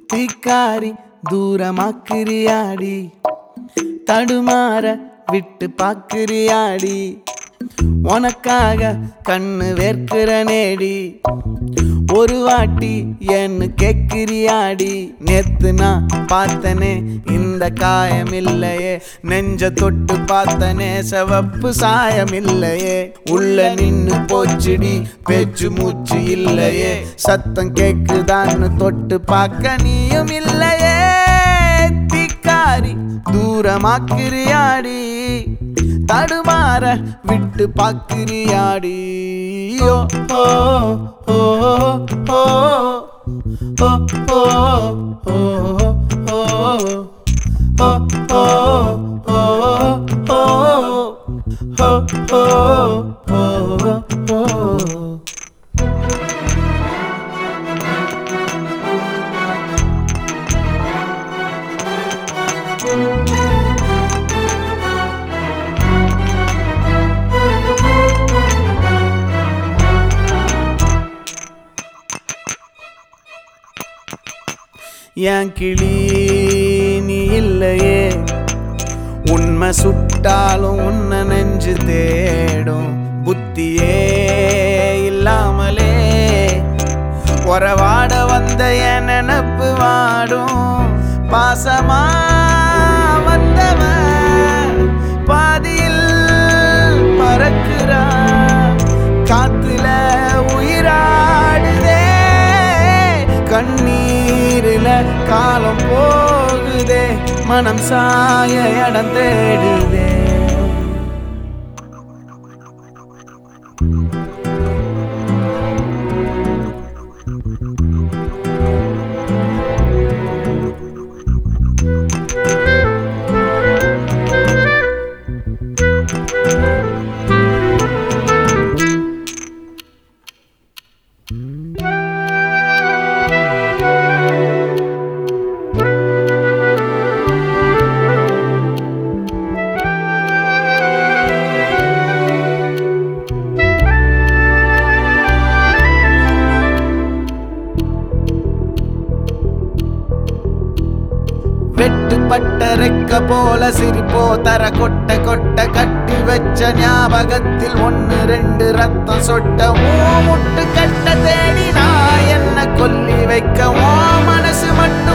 தீக்காரி தூரமாக்குறியாடி தடுமாற விட்டு பாக்குறியாடி உனக்காக கண்ணு வேர்க்கிற நேடி ஒரு வாட்டி என்ன கேக்குறியாடி நேத்து நான் பார்த்தனே இந்த காயம் இல்லையே நெஞ்ச தொட்டு பார்த்தனே சிவப்பு சாயம் இல்லையே உள்ள நின்னு போச்சுடி பேச்சு மூச்சு இல்லையே சத்தம் கேக்குதான்னு தொட்டு பார்க்க நீயும் இல்லையே தீக்காரி தூரமாக்குறியாடி தடுமாற விட்டு பாக்குறியாடி ஓ ஓ ஓ ஓ ஓ ஓ ஓ ஓ என் கிளி நீ இல்லையே உண்மை சுட்டாலும் உன்னை நெஞ்சு தேடும் புத்தியே இல்லாமலே உறவாட வந்த என் நினப்பு வாடும் பாசமா வந்தவன் பாதியில் பறக்குறா காத்துல உயிராடுதே கண்ணீரில காலம் போகுதே மனம் சாய இடம் தேடுதே வெட்டுப்பட்ட ரெக்க போல சிரிப்போ தர கொட்ட கொட்ட கட்டி வச்ச ஞாபகத்தில் ஒன்னு ரெண்டு ரத்தம் சொட்ட ஓ முட்டு கட்ட தேடி நான் என்ன கொல்லி வைக்க ஓ மனசு மட்டும்